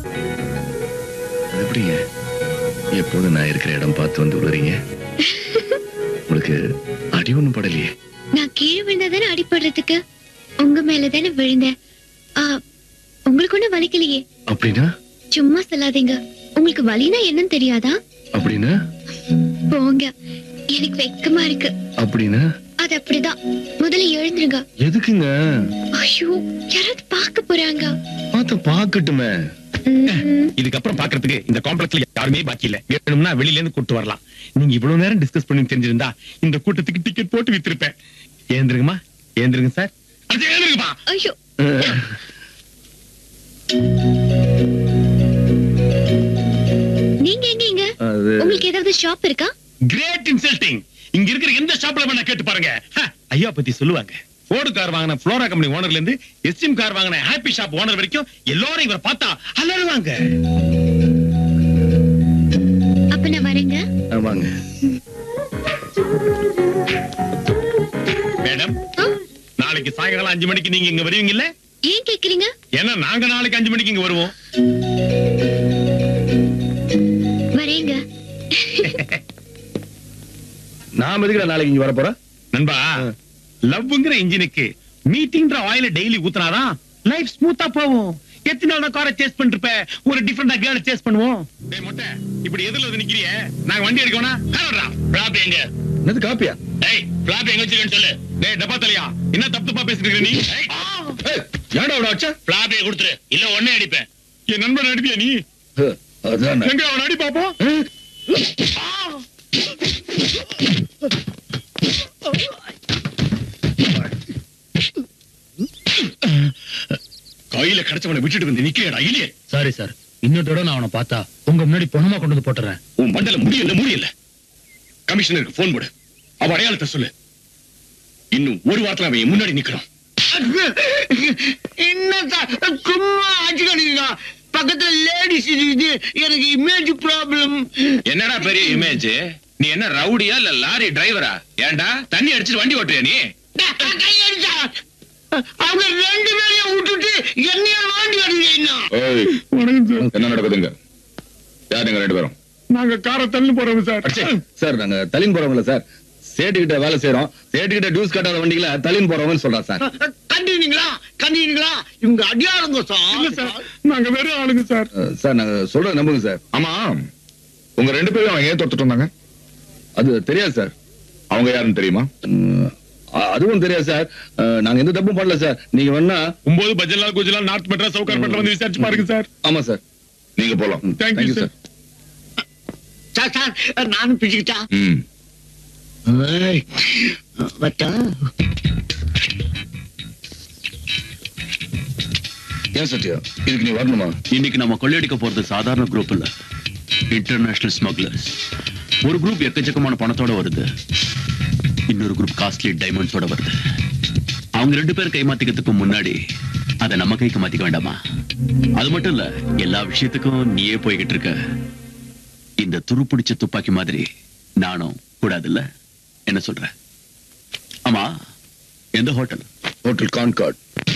அது எப்படிங்க எப்போதும் நான் இருக்கிற இடம் பார்த்து வந்து விழுறீங்க உங்களுக்கு அடி ஒண்ணும் படலையே நான் கீழே விழுந்தாதானே அடிபடுறதுக்கு உங்க மேல தானே விழுந்தேன் ஆ, உங்களுக்கு ஒண்ணும் வலிக்கலையே அப்படின்னா சும்மா சொல்லாதீங்க உங்களுக்கு வலினா என்னன்னு தெரியாதா அப்படின்னா போங்க எனக்கு வெக்கமா இருக்கு அப்படின்னா அது அப்படிதான் முதல்ல எழுந்துருங்க எதுக்குங்க ஐயோ யாராவது பார்க்க போறாங்க பார்த்து பார்க்கட்டுமே ம், இதுக்கப்புறம் பாக்குறதுக்கு இந்த காம்ப்ளெக்ஸ்ல யாருமே பாக்கி இல்ல வேணும்னா வெளியில இருந்து கூட்டு வரலாம் நீங்க இவ்வளவு நேரம் டிஸ்கஸ் பண்ணி தெரிஞ்சிருந்தா இந்த கூட்டத்துக்கு டிக்கெட் போட்டு வித்திருப்பேன் ஏந்திருங்கம்மா ஏந்திருங்க சார் அது ஏந்திருங்கம்மா ஐயோ நீங்க எங்க இங்க அது உங்களுக்கு ஏதாவது ஷாப் இருக்கா கிரேட் இன்சல்டிங் இங்க இருக்கிற எந்த ஷாப்ல வேணா கேட்டு பாருங்க ஹ, ஐயா பத்தி சொல்லுவாங்க ஃபோர்டு கார் வாங்கின ஃப்ளோரா கம்பெனி ஓனர்ல இருந்து எஸ்எம் கார் வாங்கின ஹாப்பி ஷாப் ஓனர் வரைக்கும் எல்லாரும் இவரை பார்த்தா அலறுவாங்க அப்ப நான் வரேங்க ஆ, வாங்க மேடம் ஆ, நாளைக்கு சாயங்காலம் அஞ்சு மணிக்கு நீங்க இங்க வருவீங்க இல்ல ஏன் கேக்குறீங்க ஏன்னா நாங்க நாளைக்கு அஞ்சு மணிக்கு இங்க வருவோம் வரேங்க நாம எதுக்கு நாளைக்கு இங்க வர போறோம் நண்பா லவ்ங்கிற இன்ஜினுக்கு மீட்டிங்ன்ற ஆயில டெய்லி ஊத்துனாதான் லைஃப் ஸ்மூத்தா போகும் எத்தனை நாள் தான் காரை சேஸ் பண்ணிருப்ப ஒரு டிஃபரெண்டா கேர்ள் சேஸ் பண்ணுவோம் டேய் மொட்டை இப்படி எதிரில வந்து நிக்கிறிய நாங்க வண்டி எடுக்கணும் காரடா பிளாப் எங்க என்னது காப்பியா டேய் பிளாப் எங்க வச்சிருக்கேன்னு சொல்லு டேய் டப்பா தலையா என்ன தப்பு தப்பா பேசிட்டு இருக்க நீ ஏய், ஏன்டா அவட வச்ச பிளாப்பே கொடுத்துரு இல்ல ஒண்ணே அடிப்பேன் என் நண்பன் அடிப்பியா நீ அதான் எங்க அவன் அடி பாப்போம் கையில கிடைச்சவனை விட்டுட்டு வந்து நிக்கிறடா இல்லையே சாரி சார் இன்னொரு தடவை நான் அவனை பார்த்தா உங்க முன்னாடி பணமா கொண்டு வந்து போட்டுறேன் உன் மண்டல முடியல முடியல கமிஷனருக்கு போன் போடு அவ அடையாளத்தை சொல்லு இன்னும் ஒரு வாரத்துல அவன் என் முன்னாடி நிக்கிறான் என்ன சார் சும்மா அடிச்சுக்காதீங்க பக்கத்துல லேடிஸ் இருக்குது எனக்கு இமேஜ் ப்ராப்ளம் என்னடா பெரிய இமேஜ் நீ என்ன ரவுடியா இல்ல லாரி டிரைவரா ஏன்டா தண்ணி அடிச்சிட்டு வண்டி ஓட்டுறியா நீ கையடிச்சா அவங்க ரெண்டு பேரையும் விட்டுட்டு என்னைய வாண்டி அடிக்கிறீங்க ஏய், வணக்கம் சார் என்ன நடக்குதுங்க யார் நீங்க ரெண்டு பேரும் நாங்க காரை தள்ளி போறோம் சார் அடச்சே, சார் நாங்க தலின் போறவங்கள சார் சேட்டுக்கிட்ட வேலை செய்யறோம் சேட்டுக்கிட்ட டியூஸ் கட்டாத வண்டிகளை தலின் போறவங்கன்னு சொல்றா சார் கண்டினீங்களா கண்டினீங்களா இவங்க அடியாளுங்க இல்ல சார் சார் நாங்க வெறும் ஆளுங்க சார் அஹ், சார் நாங்க சொல்றத நம்புங்க சார் ஆமா உங்க ரெண்டு பேரும் அவன் ஏன் தொட்டுட்டு வந்தாங்க அது தெரியாது சார் அவங்க யாருன்னு தெரியுமா உம், அ- அதுவும் தெரியாது சார் அஹ், நாங்க எந்த தப்பும் பண்ணல சார் நீங்க வேணா ஒன்பது பஜ்ஜலா குஜலா நார்த் மெட்ராஸ் சவுகார் பட்ல வந்து விசாரிச்சு பாருங்க சார் ஆமா சார் நீங்க போலாம் ம், Thank you, thank you, sir. Sir sir நானும் பிச்சுக்கிட்டா ம் வட்டா ஏன் சத்யா இதுக்கு நீ வரணுமா இன்னைக்கு நம்ம கொள்ளையடிக்க போறது சாதாரண குரூப் இல்ல இன்டர்நேஷனல் ஸ்மக்லர்ஸ் ஒரு குரூப் எக்கச்சக்கமான பணத்தோட வருது இன்னொரு குரூப் காஸ்ட்லி டைமண்ட்ஸோட வருது அவங்க ரெண்டு பேரும் கைமாத்திக்கிறதுக்கு முன்னாடி அதை நம்ம கைக்கு மாத்திக்க வேண்டாமா அது மட்டும் இல்ல எல்லா விஷயத்துக்கும் நீயே போய்கிட்டு இருக்க இந்த துரு பிடிச்ச துப்பாக்கி மாதிரி நானும் கூடாதுல்ல என்ன சொல்ற ஆமா எந்த ஹோட்டல் ஹோட்டல் கான்கார்ட்